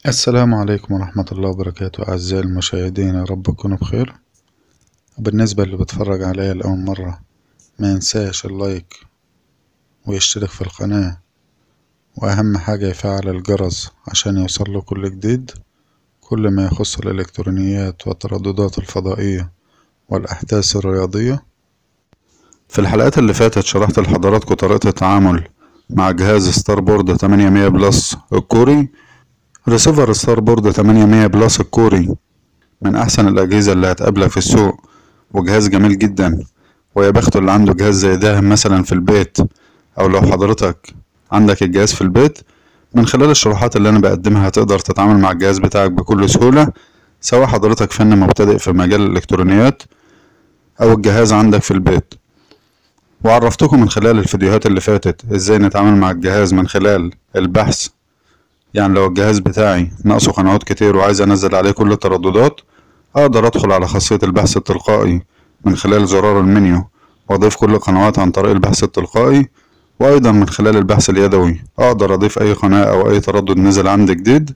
السلام عليكم ورحمة الله وبركاته أعزائي المشاهدين يا رب تكونوا بخير بالنسبة اللي بتفرج عليا لأول مرة ما ينساش اللايك ويشترك في القناة وأهم حاجة يفعل الجرس عشان يوصله كل جديد كل ما يخص الإلكترونيات والترددات الفضائية والأحداث الرياضية في الحلقات اللي فاتت شرحت لحضراتكم طريقة التعامل مع جهاز ستاربورد 800 بلس الكوري ريسيفر ستاربورد 800 بلس الكوري من أحسن الأجهزة اللي هتقابلك في السوق وجهاز جميل جدا ويا بخته اللي عنده جهاز زي ده مثلا في البيت أو لو حضرتك عندك الجهاز في البيت من خلال الشروحات اللي أنا بقدمها هتقدر تتعامل مع الجهاز بتاعك بكل سهولة سواء حضرتك فن مبتدئ في مجال الإلكترونيات أو الجهاز عندك في البيت وعرفتكم من خلال الفيديوهات اللي فاتت ازاي نتعامل مع الجهاز من خلال البحث يعني لو الجهاز بتاعي ناقصه قنوات كتير وعايز انزل عليه كل الترددات اقدر ادخل على خاصية البحث التلقائي من خلال زرار المنيو واضيف كل القنوات عن طريق البحث التلقائي وايضا من خلال البحث اليدوي اقدر اضيف اي قناة او اي تردد نزل عندي جديد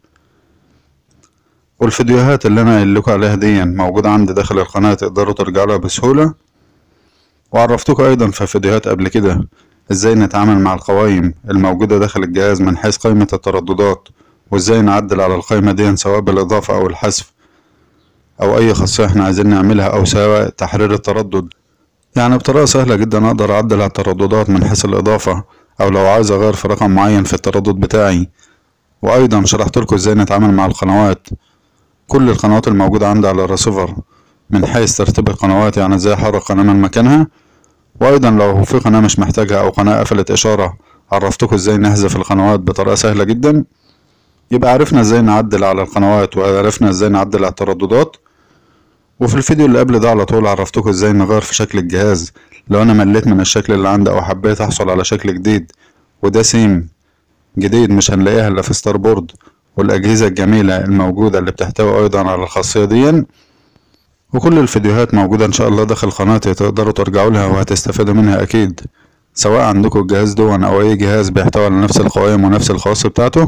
والفيديوهات اللي انا قايل لكم عليها دي موجودة عندي داخل القناة تقدروا ترجعوا لها بسهولة وعرفتكم ايضا في فيديوهات قبل كده ازاي نتعامل مع القوائم الموجودة داخل الجهاز من حيث قائمة الترددات وازاي نعدل على القائمة دي سواء بالاضافة او الحذف او اي خاصية احنا عايزين نعملها او سواء تحرير التردد يعني بطريقة سهلة جدا اقدر اعدل على الترددات من حيث الاضافة او لو عايز اغير في رقم معين في التردد بتاعي وايضا شرحت لكم ازاي نتعامل مع القنوات كل القنوات الموجودة عندي على الرسيفر من حيث ترتيب القنوات يعني ازاي احرك قناة من مكانها وايضا لو في قناة مش محتاجها او قناة قفلت اشارة عرفتكم ازاي نحذف القنوات بطريقة سهلة جدا يبقى عرفنا ازاي نعدل على القنوات وعرفنا ازاي نعدل على الترددات وفي الفيديو اللي قبل ده على طول عرفتكم ازاي نغير في شكل الجهاز لو انا مليت من الشكل اللي عندي او حبيت احصل على شكل جديد وده سيم جديد مش هنلاقيها الا في ستار بورد والاجهزة الجميلة الموجودة اللي بتحتوي ايضا على الخاصية دي وكل الفيديوهات موجودة ان شاء الله داخل قناتي تقدروا ترجعوا لها وهتستفادوا منها اكيد سواء عندكم الجهاز دون او اي جهاز بيحتوي على نفس القوائم ونفس الخواص بتاعته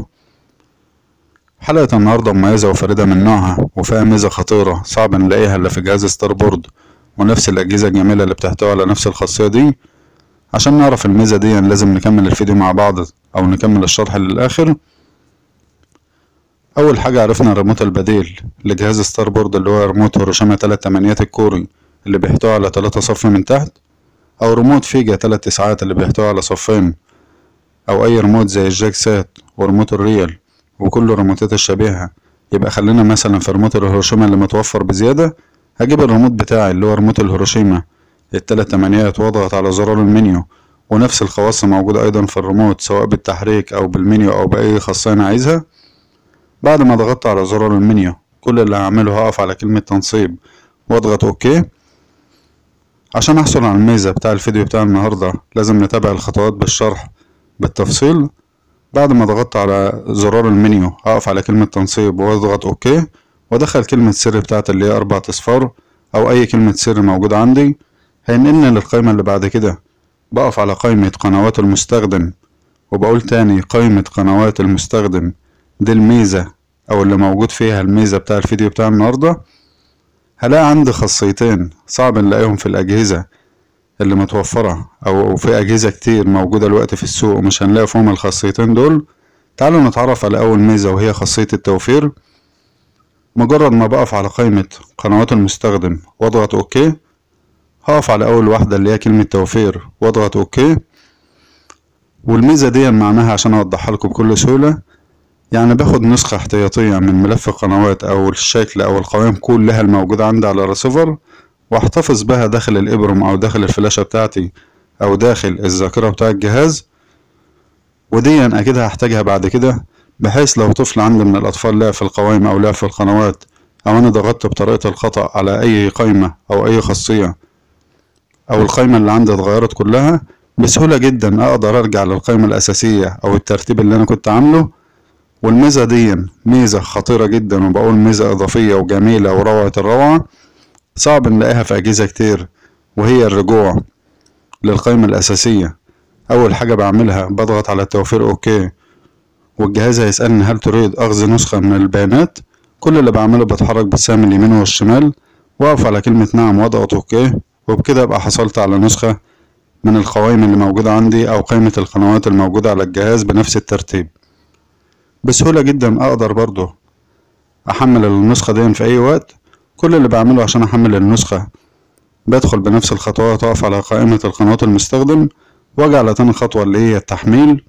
حلقة النهاردة مميزة وفريدة من نوعها وفيها ميزة خطيرة صعب نلاقيها الا في جهاز ستار بورد ونفس الاجهزة الجميلة اللي بتحتوي على نفس الخاصية دي عشان نعرف الميزة دي لازم نكمل الفيديو مع بعض او نكمل الشرح للاخر اول حاجة عرفنا الريموت البديل لجهاز ستار بورد اللي هو ريموت هيروشيما تلات تمانيات الكوري اللي بيحتوي على تلاتة صف من تحت او ريموت فيجا تلات تسعات اللي بيحتوي على صفين او اي ريموت زي الجاك سات وريموت الريال وكل الريموتات الشبيهة يبقى خلينا مثلا في ريموت الهيروشيما اللي متوفر بزيادة هجيب الريموت بتاعي اللي هو ريموت الهيروشيما التلات تمانيات واضغط على زرار المنيو ونفس الخواص موجودة ايضا في الريموت سواء بالتحريك او بالمنيو او باي خاصية انا عايزها بعد ما ضغطت على زرار المنيو كل اللي هعمله هقف على كلمة تنصيب واضغط اوكي عشان احصل على الميزة بتاع الفيديو بتاع النهاردة لازم نتابع الخطوات بالشرح بالتفصيل بعد ما ضغطت على زرار المنيو هقف على كلمة تنصيب واضغط اوكي وادخل كلمة سر بتاعت اللي هي اربع اصفار او اي كلمة سر موجودة عندي هينقلني للقائمة اللي بعد كده بقف على قائمة قنوات المستخدم وبقول تاني قائمة قنوات المستخدم دي الميزة أو اللي موجود فيها الميزة بتاع الفيديو بتاع النهاردة هلاقي عندي خاصيتين صعب نلاقيهم في الأجهزة اللي متوفرة أو في أجهزة كتير موجودة الوقت في السوق ومش هنلاقي فيهم الخاصيتين دول تعالوا نتعرف على أول ميزة وهي خاصية التوفير مجرد ما بقف على قائمة قنوات المستخدم واضغط أوكي هقف على أول واحدة اللي هي كلمة توفير واضغط أوكي والميزة دي معناها عشان أوضحها لكم بكل سهولة يعني باخد نسخة احتياطية من ملف القنوات أو الشكل أو القوائم كلها الموجودة عندي على الرسيفر واحتفظ بها داخل الإبرم أو داخل الفلاشة بتاعتي أو داخل الذاكرة بتاع الجهاز ودي أكيد هحتاجها بعد كده بحيث لو طفل عندي من الأطفال لعب في القوائم أو لعب في القنوات أو أنا ضغطت بطريقة الخطأ على أي قائمة أو أي خاصية أو القائمة اللي عندي اتغيرت كلها بسهولة جدا أقدر أرجع للقائمة الأساسية أو الترتيب اللي أنا كنت عامله والميزة دي ميزة خطيرة جدا وبقول ميزة إضافية وجميلة وروعة الروعة صعب نلاقيها في أجهزة كتير وهي الرجوع للقائمة الأساسية أول حاجة بعملها بضغط على التوفير أوكي والجهاز هيسألني هل تريد أخذ نسخة من البيانات كل اللي بعمله بتحرك بالسهم اليمين والشمال وأقف على كلمة نعم وأضغط أوكي وبكده أبقى حصلت على نسخة من القوائم اللي موجودة عندي أو قائمة القنوات الموجودة على الجهاز بنفس الترتيب بسهولة جدا أقدر برضو أحمل النسخة دي في أي وقت كل اللي بعمله عشان أحمل النسخة بدخل بنفس الخطوات أقف على قائمة القنوات المستخدم وأجي على تاني خطوة اللي هي التحميل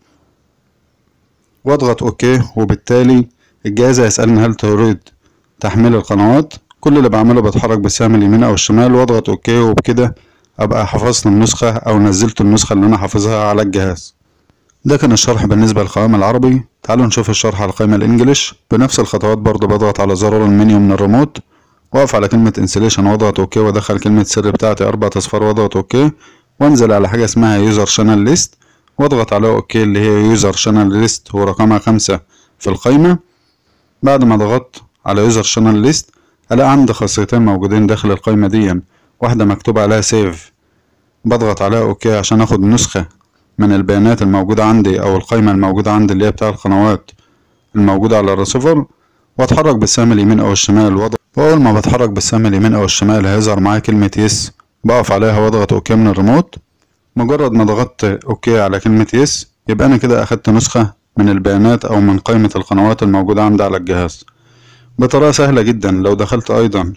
واضغط اوكي وبالتالي الجهاز هيسألني هل تريد تحميل القنوات كل اللي بعمله بتحرك بالسهم اليمين او الشمال واضغط اوكي وبكده ابقى حفظت النسخة او نزلت النسخة اللي انا حافظها على الجهاز ده كان الشرح بالنسبة للقوائم العربي تعالوا نشوف الشرح على القائمة الانجليش بنفس الخطوات برضه بضغط على زرار المنيو من الريموت واقف على كلمة انسليشن واضغط اوكي وادخل كلمة سر بتاعتي اربع اصفار واضغط اوكي وانزل على حاجة اسمها يوزر شانل ليست واضغط على اوكي اللي هي يوزر شانل ليست هو رقمها خمسة في القايمة بعد ما ضغطت على يوزر شانل ليست الاقي عندي خاصيتين موجودين داخل القايمة دي واحدة مكتوب عليها سيف بضغط عليها اوكي عشان اخد نسخة من البيانات الموجودة عندي او القايمة الموجودة عندي اللي هي بتاع القنوات الموجودة على الرسيفر واتحرك بالسهم اليمين او الشمال واضغط واول ما بتحرك بالسهم اليمين او الشمال هيظهر معايا كلمة يس بقف عليها واضغط اوكي من الريموت مجرد ما ضغطت اوكي على كلمة يس يبقى انا كده اخدت نسخة من البيانات او من قائمة القنوات الموجودة عندي على الجهاز بطريقة سهلة جدا لو دخلت ايضا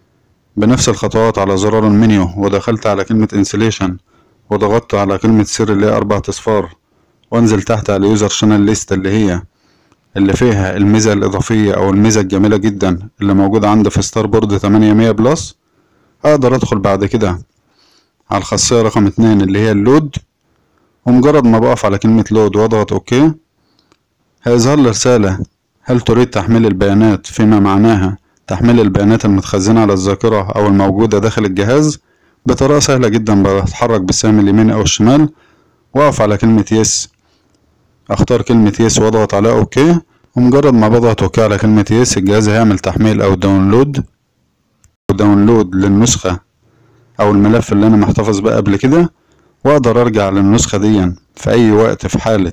بنفس الخطوات على زرار المنيو ودخلت على كلمة انسليشن وضغطت على كلمة سر اللي هي اربع اصفار وانزل تحت على يوزر شانل ليست اللي هي اللي فيها الميزة الإضافية أو الميزة الجميلة جدا اللي موجودة عندي في ستار بورد 800 بلس أقدر أدخل بعد كده على الخاصية رقم اتنين اللي هي اللود ومجرد ما بقف على كلمة لود واضغط اوكي هيظهر لي رسالة هل تريد تحميل البيانات فيما معناها تحميل البيانات المتخزنة على الذاكرة أو الموجودة داخل الجهاز بطريقة سهلة جدا بتحرك بالسهم اليمين أو الشمال وأقف على كلمة يس أختار كلمة يس وأضغط على أوكي ومجرد ما بضغط أوكي على كلمة يس الجهاز هيعمل تحميل أو داونلود أو داونلود للنسخة او الملف اللي انا محتفظ بيه قبل كده واقدر ارجع للنسخة دي في اي وقت في حالة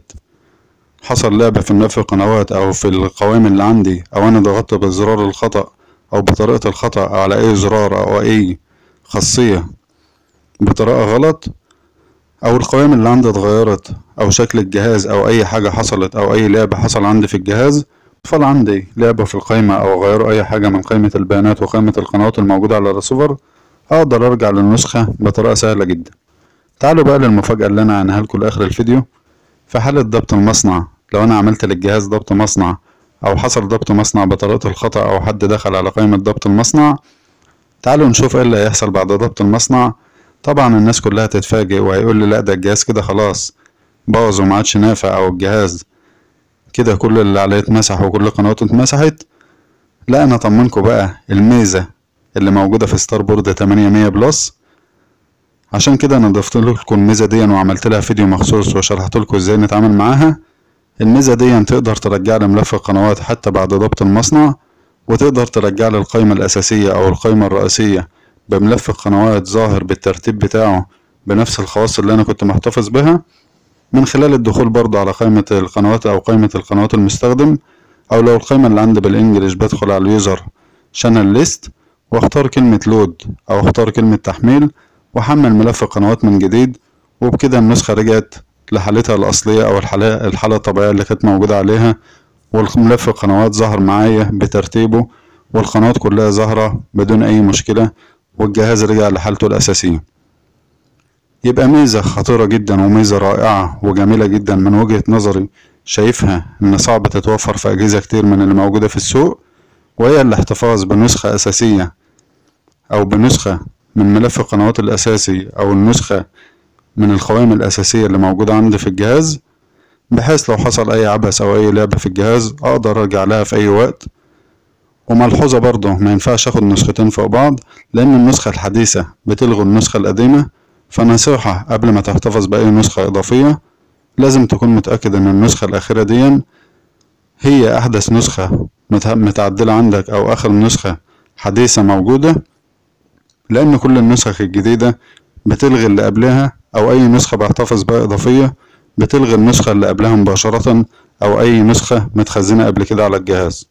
حصل لعبة في ملف القنوات او في القوائم اللي عندي او انا ضغطت بالزرار الخطأ او بطريقة الخطأ او على اي زرار او اي خاصية بطريقة غلط او القوائم اللي عندي اتغيرت او شكل الجهاز او اي حاجة حصلت او اي لعبة حصل عندي في الجهاز فال عندي لعبة في القائمة او غيروا اي حاجة من قائمة البيانات وقائمة القنوات الموجودة على الرسيفر اقدر ارجع للنسخة بطريقة سهلة جدا تعالوا بقى للمفاجأة اللي انا عنها لكم لاخر الفيديو في حالة ضبط المصنع لو انا عملت للجهاز ضبط مصنع او حصل ضبط مصنع بطريقة الخطأ او حد دخل على قائمة ضبط المصنع تعالوا نشوف ايه اللي هيحصل بعد ضبط المصنع طبعا الناس كلها تتفاجئ وهيقول لي لا ده الجهاز كده خلاص باظ وما عادش نافع او الجهاز كده كل اللي عليه اتمسح وكل قنواته اتمسحت لا انا اطمنكم بقى الميزة اللي موجودة في ستار بورد 800 بلس عشان كده انا ضفت لكم الميزة دي وعملت لها فيديو مخصوص وشرحت لكم ازاي نتعامل معاها الميزة دي تقدر ترجع لي ملف القنوات حتى بعد ضبط المصنع وتقدر ترجع لي القائمة الأساسية أو القائمة الرئيسية بملف القنوات ظاهر بالترتيب بتاعه بنفس الخواص اللي أنا كنت محتفظ بها من خلال الدخول برضه على قائمة القنوات أو قائمة القنوات المستخدم أو لو القائمة اللي عندي بالإنجليش بدخل على اليوزر شانل ليست واختار كلمة لود أو اختار كلمة تحميل وأحمل ملف القنوات من جديد وبكده النسخة رجعت لحالتها الأصلية أو الحالة, الحالة الطبيعية اللي كانت موجودة عليها والملف القنوات ظهر معايا بترتيبه والقنوات كلها ظاهرة بدون أي مشكلة والجهاز رجع لحالته الأساسية يبقى ميزة خطيرة جدا وميزة رائعة وجميلة جدا من وجهة نظري شايفها إن صعب تتوفر في أجهزة كتير من اللي موجودة في السوق وهي الاحتفاظ بنسخة أساسية أو بنسخة من ملف القنوات الأساسي أو النسخة من القوائم الأساسية اللي موجودة عندي في الجهاز بحيث لو حصل أي عبث أو أي لعبة في الجهاز أقدر أرجع لها في أي وقت وملحوظة برضه ما ينفعش أخد نسختين فوق بعض لأن النسخة الحديثة بتلغي النسخة القديمة فنصيحة قبل ما تحتفظ بأي نسخة إضافية لازم تكون متأكد إن النسخة الأخيرة دي هي أحدث نسخة متعدلة عندك أو آخر نسخة حديثة موجودة لأن كل النسخ الجديدة بتلغي اللي قبلها أو أي نسخة بحتفظ بها إضافية بتلغي النسخة اللي قبلها مباشرة أو أي نسخة متخزنة قبل كده على الجهاز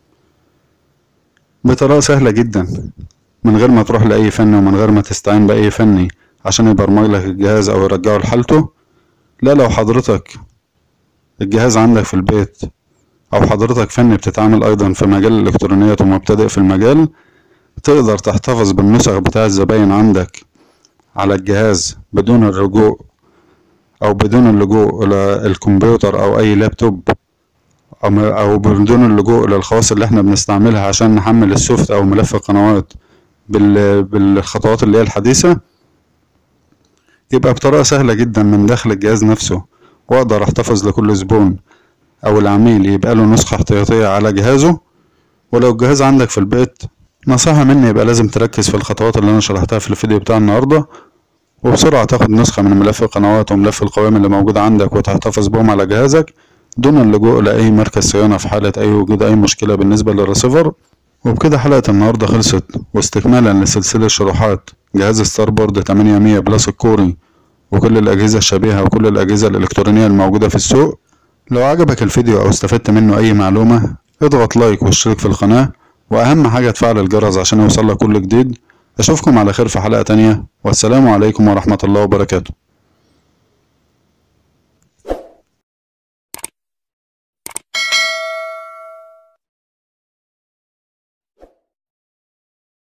بطريقة سهلة جدا من غير ما تروح لأي فني ومن غير ما تستعين بأي فني عشان يبرمج لك الجهاز أو يرجعه لحالته لا لو حضرتك الجهاز عندك في البيت أو حضرتك فني بتتعامل أيضا في مجال الإلكترونيات ومبتدئ في المجال تقدر تحتفظ بالنسخ بتاع الزباين عندك على الجهاز بدون الرجوع أو بدون اللجوء إلى الكمبيوتر أو أي لابتوب أو بدون اللجوء إلى الخواص اللي احنا بنستعملها عشان نحمل السوفت أو ملف القنوات بالخطوات اللي هي الحديثة يبقى بطريقة سهلة جدا من داخل الجهاز نفسه وأقدر أحتفظ لكل زبون أو العميل يبقى له نسخة احتياطية على جهازه ولو الجهاز عندك في البيت نصيحة مني يبقى لازم تركز في الخطوات اللي أنا شرحتها في الفيديو بتاع النهاردة وبسرعة تاخد نسخة من ملف القنوات وملف القوائم اللي موجودة عندك وتحتفظ بهم على جهازك دون اللجوء لأي مركز صيانة في حالة أي وجود أي مشكلة بالنسبة للرسيفر وبكده حلقة النهاردة خلصت واستكمالا لسلسلة شروحات جهاز ستاربورد 800 بلس الكوري وكل الأجهزة الشبيهة وكل الأجهزة الإلكترونية الموجودة في السوق لو عجبك الفيديو أو استفدت منه أي معلومة اضغط لايك واشترك في القناة وأهم حاجة تفعل الجرس عشان يوصلك كل جديد أشوفكم على خير في حلقة تانية والسلام عليكم ورحمة الله وبركاته